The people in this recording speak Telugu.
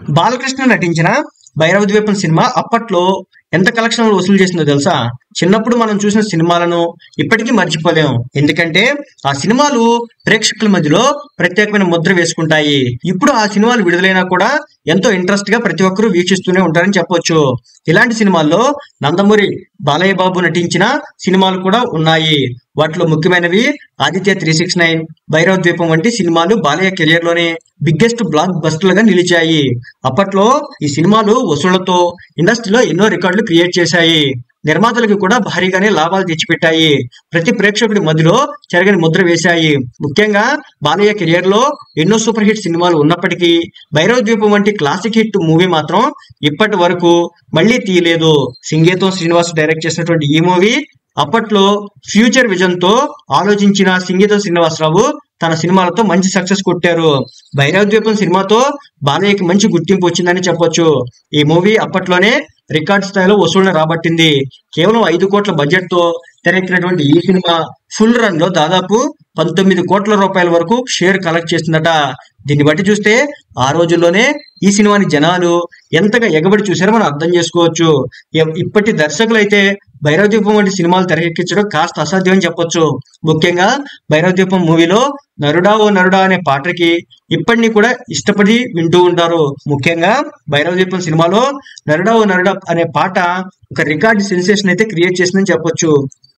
బాలకృష్ణ నటించిన భైరవ ద్వీపం సినిమా అప్పట్లో ఎంత కలెక్షన్లు వసూలు చేసిందో తెలుసా చిన్నప్పుడు మనం చూసిన సినిమాలను ఇప్పటికీ మర్చిపోలేం ఎందుకంటే ఆ సినిమాలు ప్రేక్షకుల మధ్యలో ప్రత్యేకమైన ముద్ర వేసుకుంటాయి ఇప్పుడు ఆ సినిమాలు విడుదలైనా కూడా ఎంతో ఇంట్రెస్ట్ గా ప్రతి ఒక్కరూ వీక్షిస్తూనే ఉంటారని చెప్పొచ్చు ఇలాంటి సినిమాల్లో నందమూరి బాలయ్య బాబు నటించిన సినిమాలు కూడా ఉన్నాయి వాటిలో ముఖ్యమైనవి Aditya three six nine Bhairava Dweepam వంటి సినిమాలు బాలయ్య కెరియర్ లోనే బిగ్గెస్ట్ బ్లాక్ బస్టర్లుగా నిలిచాయి అప్పట్లో ఈ సినిమాలు వసూళ్లతో ఇండస్ట్రీలో ఎన్నో రికార్డులు క్రియేట్ చేశాయి నిర్మాతలకు కూడా భారీగానే లాభాలు తెచ్చిపెట్టాయి ప్రతి ప్రేక్షకుడి మధ్యలో చెరగని ముద్ర వేశాయి ముఖ్యంగా బాలయ్య కెరియర్ లో ఎన్నో సూపర్ హిట్ సినిమాలు ఉన్నప్పటికీ భైరవ ద్వీపం వంటి క్లాసిక్ హిట్ మూవీ మాత్రం ఇప్పటి వరకు మళ్ళీ తీయలేదు సింగేతం శ్రీనివాస్ డైరెక్ట్ చేసినటువంటి ఈ మూవీ అప్పట్లో ఫ్యూచర్ విజన్ తో ఆలోచించిన సింగీతం శ్రీనివాసరావు తన సినిమాలతో మంచి సక్సెస్ కొట్టారు భైరవ ద్వీపం సినిమాతో బాలయ్యకి మంచి గుర్తింపు వచ్చిందని చెప్పొచ్చు ఈ మూవీ అప్పట్లోనే రికార్డ్ స్థాయిలో వసూళ్లు రాబట్టింది కేవలం ఐదు కోట్ల బడ్జెట్ తో తెరకెక్కినటువంటి ఈ సినిమా ఫుల్ రన్ లో దాదాపు పంతొమ్మిది కోట్ల రూపాయల వరకు షేర్ కలెక్ట్ చేసిందట దీన్ని బట్టి చూస్తే ఆ రోజుల్లోనే ఈ సినిమాని జనాలు ఎంతగా ఎగబడి చూసారో మనం అర్థం చేసుకోవచ్చు ఎ- ఇప్పటి దర్శకులు అయితే భైరవ దీపం వంటి సినిమాలు తెరకెక్కించడం కాస్త అసాధ్యం అని చెప్పొచ్చు ముఖ్యంగా భైరవ దీపం మూవీలో నరుడా ఓ నరుడా అనే పాటకి ఇప్పటిని కూడా ఇష్టపడి వింటూ ఉంటారు ముఖ్యంగా భైరవ దీపం సినిమాలో నరుడా ఓ నరుడా అనే పాట ఒక రికార్డ్ సెన్సేషన్ అయితే క్రియేట్ చేసిందని చెప్పొచ్చు